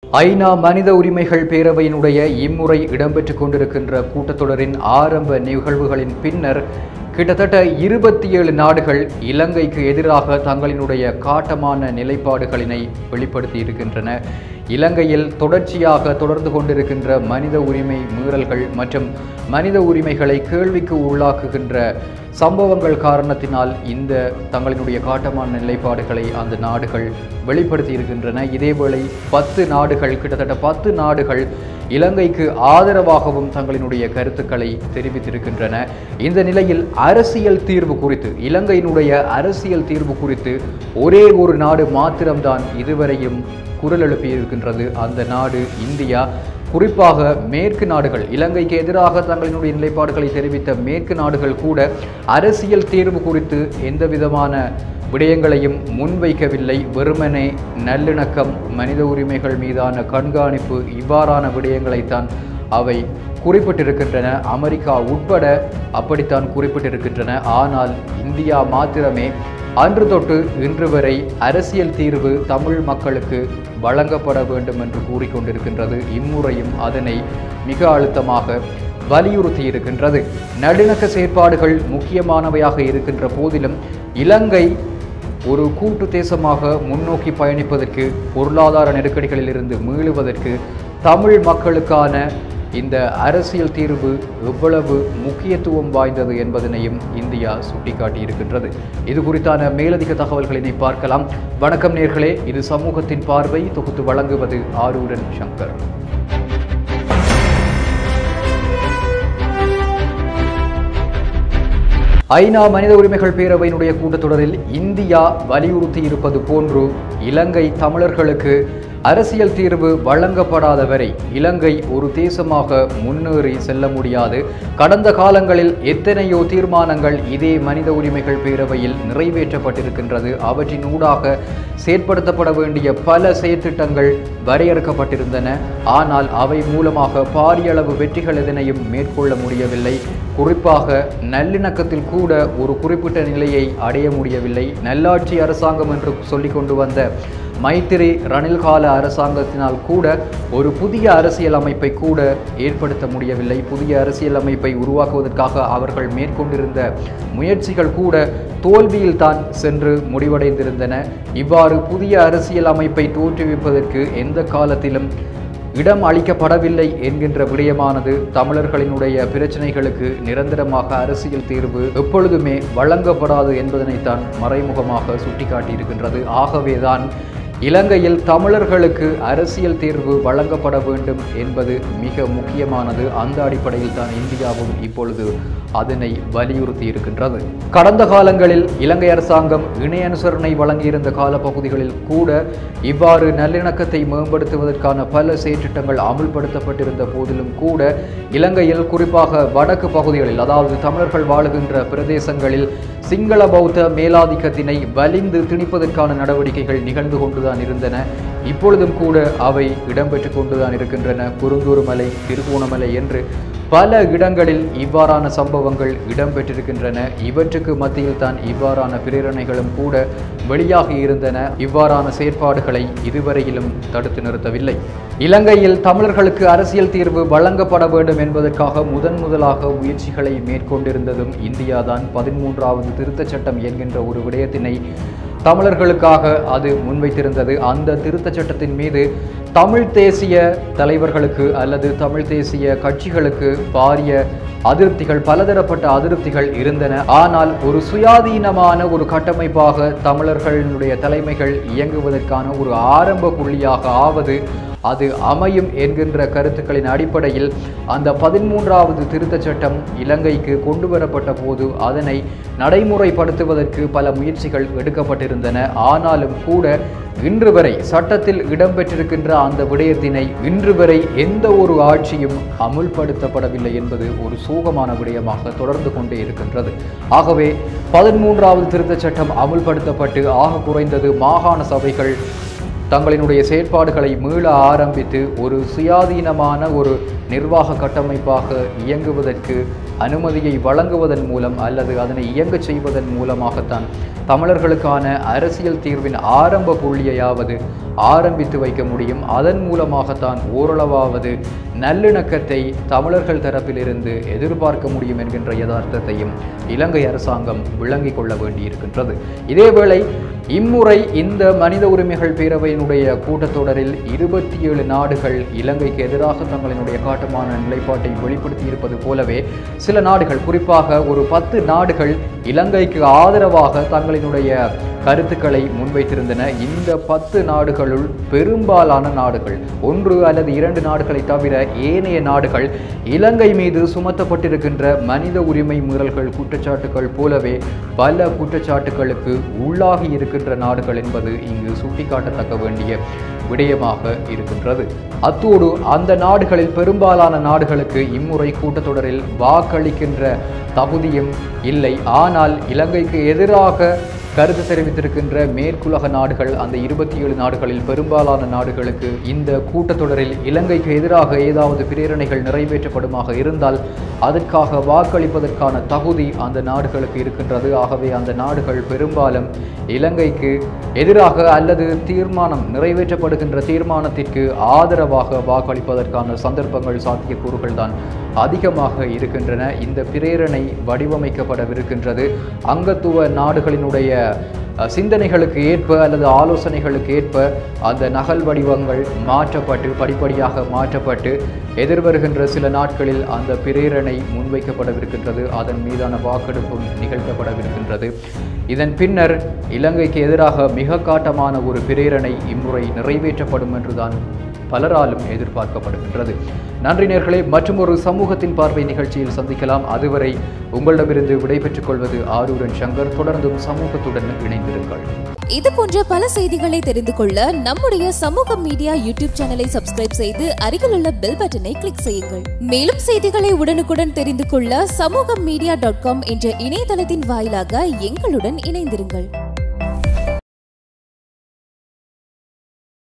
ஐநா மனித உரிமைகள் பேரவையினுடைய இம்முறை இடம்பெற்றுக் கொண்டிருக்கின்ற கூட்டத்தொடரின் ஆரம்ப நிகழ்வுகளின் பின்னர் கிட்டத்தட்ட இருபத்தி ஏழு நாடுகள் இலங்கைக்கு எதிராக தங்களினுடைய காட்டமான நிலைப்பாடுகளினை வெளிப்படுத்தி இருக்கின்றன இலங்கையில் தொடர்ச்சியாக தொடர்ந்து கொண்டிருக்கின்ற மனித உரிமை மீறல்கள் மற்றும் மனித உரிமைகளை கேள்விக்கு உள்ளாக்குகின்ற சம்பவங்கள் காரணத்தினால் இந்த தங்களினுடைய காட்டமான நிலைப்பாடுகளை அந்த நாடுகள் வெளிப்படுத்தி இருக்கின்றன இதேவேளை பத்து நாடுகள் கிட்டத்தட்ட பத்து நாடுகள் இலங்கைக்கு ஆதரவாகவும் தங்களினுடைய கருத்துக்களை தெரிவித்திருக்கின்றன இந்த நிலையில் அரசியல் தீர்வு குறித்து இலங்கையினுடைய அரசியல் தீர்வு குறித்து ஒரே ஒரு நாடு மாத்திரம்தான் இதுவரையும் குரல் எழுப்பியிருக்கின்றது அந்த நாடு இந்தியா குறிப்பாக மேற்கு நாடுகள் இலங்கைக்கு எதிராக தங்களினுடைய நிலைப்பாடுகளை தெரிவித்த மேற்கு நாடுகள் கூட அரசியல் தீர்வு குறித்து எந்த விதமான விடயங்களையும் முன்வைக்கவில்லை வெறுமனே நல்லிணக்கம் மனித உரிமைகள் மீதான கண்காணிப்பு இவ்வாறான விடயங்களைத்தான் அவை குறிப்பிட்டிருக்கின்றன அமெரிக்கா உட்பட அப்படித்தான் குறிப்பிட்டிருக்கின்றன ஆனால் இந்தியா மாத்திரமே அன்று தொட்டு இன்று வரை அரசியல் தீர்வு தமிழ் மக்களுக்கு வழங்கப்பட வேண்டும் என்று கூறிக்கொண்டிருக்கின்றது இம்முறையும் அதனை மிக அழுத்தமாக வலியுறுத்தி இருக்கின்றது நல்லிணக்க செயற்பாடுகள் முக்கியமானவையாக இருக்கின்ற போதிலும் இலங்கை ஒரு கூட்டு தேசமாக முன்னோக்கி பயணிப்பதற்கு பொருளாதார நெருக்கடிகளிலிருந்து மீளுவதற்கு தமிழ் மக்களுக்கான இந்த அரசியல் தீர்வு எவ்வளவு முக்கியத்துவம் வாய்ந்தது என்பதனையும் இந்தியா சுட்டிக்காட்டியிருக்கின்றது இது குறித்தான மேலதிக தகவல்களினை பார்க்கலாம் வணக்கம் நேர்களே இது சமூகத்தின் பார்வை தொகுத்து வழங்குவது ஆரூரன் சங்கர் ஐநா மனித உரிமைகள் பேரவையினுடைய கூட்டத்தொடரில் இந்தியா வலியுறுத்தி இருப்பது போன்று இலங்கை தமிழர்களுக்கு அரசியல் தீர்வு வழங்கப்படாத வரை இலங்கை ஒரு தேசமாக முன்னேறி செல்ல முடியாது கடந்த காலங்களில் எத்தனையோ தீர்மானங்கள் இதே மனித உரிமைகள் பேரவையில் நிறைவேற்றப்பட்டிருக்கின்றது அவற்றின் ஊடாக செயற்படுத்தப்பட வேண்டிய பல செயற்திட்டங்கள் வரையறுக்கப்பட்டிருந்தன ஆனால் அவை மூலமாக பாரியளவு வெற்றிகள் எதனையும் மேற்கொள்ள முடியவில்லை குறிப்பாக நல்லிணக்கத்தில் கூட ஒரு குறிப்பிட்ட நிலையை அடைய முடியவில்லை நல்லாட்சி அரசாங்கம் என்று சொல்லிக் கொண்டு வந்த மைத்திரி ரணில்கால அரசாங்கத்தினால் கூட ஒரு புதிய அரசியல் அமைப்பை கூட ஏற்படுத்த முடியவில்லை புதிய அரசியல் அமைப்பை உருவாக்குவதற்காக அவர்கள் மேற்கொண்டிருந்த முயற்சிகள் கூட தோல்வியில் தான் சென்று முடிவடைந்திருந்தன இவ்வாறு புதிய அரசியல் அமைப்பை தோற்றுவிப்பதற்கு எந்த காலத்திலும் இடம் அளிக்கப்படவில்லை என்கின்ற விடயமானது தமிழர்களினுடைய பிரச்சனைகளுக்கு நிரந்தரமாக அரசியல் தீர்வு எப்பொழுதுமே வழங்கப்படாது என்பதனைத்தான் மறைமுகமாக சுட்டிக்காட்டியிருக்கின்றது ஆகவேதான் இலங்கையில் தமிழர்களுக்கு அரசியல் தீர்வு வழங்கப்பட வேண்டும் என்பது மிக முக்கியமானது அந்த அடிப்படையில் தான் இந்தியாவும் இப்பொழுது அதனை வலியுறுத்தி இருக்கின்றது கடந்த காலங்களில் இலங்கை அரசாங்கம் இணை அனுசரணை வழங்கியிருந்த காலப்பகுதிகளில் கூட இவ்வாறு நல்லிணக்கத்தை மேம்படுத்துவதற்கான பல செயற்றிட்டங்கள் அமுல்படுத்தப்பட்டிருந்த போதிலும் கூட இலங்கையில் குறிப்பாக வடக்கு பகுதிகளில் அதாவது தமிழர்கள் வாழுகின்ற பிரதேசங்களில் சிங்கள பௌத்த மேலாதிக்கத்தினை வலிந்து திணிப்பதற்கான நடவடிக்கைகள் நிகழ்ந்து கொண்டுதான் இருந்தன இப்பொழுதும் கூட அவை இடம்பெற்று கொண்டுதான் இருக்கின்றன குறுந்தூர்மலை திருகோணமலை என்று பல இடங்களில் இவ்வாறான சம்பவங்கள் இடம்பெற்றிருக்கின்றன இவற்றுக்கு மத்தியில் தான் இவ்வாறான பிரேரணைகளும் கூட வெளியாகி இருந்தன இவ்வாறான செயற்பாடுகளை இதுவரையிலும் தடுத்து நிறுத்தவில்லை இலங்கையில் தமிழர்களுக்கு அரசியல் தீர்வு வழங்கப்பட வேண்டும் என்பதற்காக முதன் முதலாக முயற்சிகளை மேற்கொண்டிருந்ததும் இந்தியாதான் பதிமூன்றாவது திருத்தச் சட்டம் என்கின்ற ஒரு விடயத்தினை தமிழர்களுக்காக அது முன்வைத்திருந்தது அந்த திருத்தச் சட்டத்தின் மீது தமிழ் தேசிய தலைவர்களுக்கு அல்லது தமிழ் தேசிய கட்சிகளுக்கு பாரிய அதிருப்திகள் பலதரப்பட்ட அதிருப்திகள் இருந்தன ஆனால் ஒரு சுயாதீனமான ஒரு கட்டமைப்பாக தமிழர்களுடைய தலைமைகள் இயங்குவதற்கான ஒரு ஆரம்ப புள்ளியாக ஆவது அது அமையும் என்கின்ற கருத்துக்களின் அடிப்படையில் அந்த பதிமூன்றாவது திருத்தச் சட்டம் இலங்கைக்கு கொண்டு வரப்பட்ட போது அதனை நடைமுறைப்படுத்துவதற்கு பல முயற்சிகள் எடுக்கப்பட்டிருந்தன ஆனாலும் கூட இன்று வரை சட்டத்தில் இடம்பெற்றிருக்கின்ற அந்த விடயத்தினை இன்று வரை எந்த ஒரு ஆட்சியும் அமுல்படுத்தப்படவில்லை என்பது ஒரு சோகமான விடயமாக தொடர்ந்து கொண்டே இருக்கின்றது ஆகவே பதிமூன்றாவது திருத்தச் சட்டம் அமுல்படுத்தப்பட்டு ஆக குறைந்தது மாகாண சபைகள் தங்களினுடைய செயற்பாடுகளை மீள ஆரம்பித்து ஒரு சுயாதீனமான ஒரு நிர்வாக கட்டமைப்பாக இயங்குவதற்கு அனுமதியை வழங்குவதன் மூலம் அல்லது அதனை இயங்கச் செய்வதன் மூலமாகத்தான் தமிழர்களுக்கான அரசியல் தீர்வின் ஆரம்ப புள்ளியையாவது ஆரம்பித்து வைக்க முடியும் அதன் மூலமாகத்தான் ஓரளவாவது நல்லிணக்கத்தை தமிழர்கள் தரப்பிலிருந்து எதிர்பார்க்க முடியும் என்கின்ற யதார்த்தத்தையும் இலங்கை அரசாங்கம் விளங்கிக் கொள்ள வேண்டியிருக்கின்றது இதேவேளை இம்முறை இந்த மனித உரிமைகள் பேரவையினுடைய கூட்டத்தொடரில் இருபத்தி ஏழு நாடுகள் இலங்கைக்கு எதிராக தங்களினுடைய காட்டமான நிலைப்பாட்டை வெளிப்படுத்தி இருப்பது போலவே சில நாடுகள் குறிப்பாக ஒரு பத்து நாடுகள் இலங்கைக்கு ஆதரவாக தங்களினுடைய கருத்துக்களை முன்வைத்திருந்தன இந்த பத்து நாடுகளுள் பெரும்பாலான நாடுகள் ஒன்று அல்லது இரண்டு நாடுகளை தவிர ஏனைய நாடுகள் இலங்கை மீது சுமத்தப்பட்டிருக்கின்ற மனித உரிமை மீறல்கள் குற்றச்சாட்டுகள் போலவே பல குற்றச்சாட்டுகளுக்கு உள்ளாகி இருக்கின்ற நாடுகள் என்பது இங்கு சுட்டிக்காட்டத்தக்க வேண்டிய விடயமாக இருக்கின்றது அத்தோடு அந்த நாடுகளில் பெரும்பாலான நாடுகளுக்கு இம்முறை கூட்டத்தொடரில் வாக்களிக்கின்ற தகுதியும் இல்லை ஆனால் இலங்கைக்கு எதிராக கருத்து தெரிவித்திருக்கின்ற மேற்குலக நாடுகள் அந்த இருபத்தி ஏழு நாடுகளில் பெரும்பாலான நாடுகளுக்கு இந்த கூட்டத்தொடரில் இலங்கைக்கு எதிராக ஏதாவது பிரேரணைகள் நிறைவேற்றப்படுமாக இருந்தால் அதற்காக வாக்களிப்பதற்கான தகுதி அந்த நாடுகளுக்கு இருக்கின்றது ஆகவே அந்த நாடுகள் பெரும்பாலும் இலங்கைக்கு எதிராக அல்லது தீர்மானம் நிறைவேற்றப்படுகின்ற தீர்மானத்திற்கு ஆதரவாக வாக்களிப்பதற்கான சந்தர்ப்பங்கள் சாத்தியக்கூறுகள் தான் அதிகமாக இருக்கின்றன இந்த பிரேரணை வடிவமைக்கப்படவிருக்கின்றது அங்கத்துவ நாடுகளினுடைய அஹ், சிந்தனைகளுக்கு ஏற்ப அல்லது ஆலோசனைகளுக்கு ஏற்ப அந்த நகல் வடிவங்கள் மாற்றப்பட்டு படிப்படியாக மாற்றப்பட்டு எதிர்வருகின்ற சில நாட்களில் அந்த பிரேரணை முன்வைக்கப்படவிருக்கின்றது அதன் மீதான வாக்கெடுப்பும் நிகழ்த்தப்படவிருக்கின்றது இதன் பின்னர் இலங்கைக்கு எதிராக மிக காட்டமான ஒரு பிரேரணை இம்முறை நிறைவேற்றப்படும் என்றுதான் பலராலும் எதிர்பார்க்கப்படுகின்றது நன்றி நேர்களே மற்றும் ஒரு சமூகத்தின் பார்வை நிகழ்ச்சியில் சந்திக்கலாம் அதுவரை உங்களிடமிருந்து விடைபெற்றுக் கொள்வது ஆரூரன் சங்கர் தொடர்ந்தும் சமூகத்துடன் இணைந்திருங்கள் இது போன்ற பல செய்திகளை தெரிந்து கொள்ள நம்முடைய சமூக மீடியா யூடியூப் சேனலை சப்ஸ்கிரைப் செய்து அருகிலுள்ள பெல் பட்டனை கிளிக் செய்யுங்கள் மேலும் செய்திகளை உடனுக்குடன் தெரிந்து கொள்ள சமூக மீடியா டாட் காம் என்ற இணையதளத்தின் வாயிலாக எங்களுடன் இணைந்திருங்கள்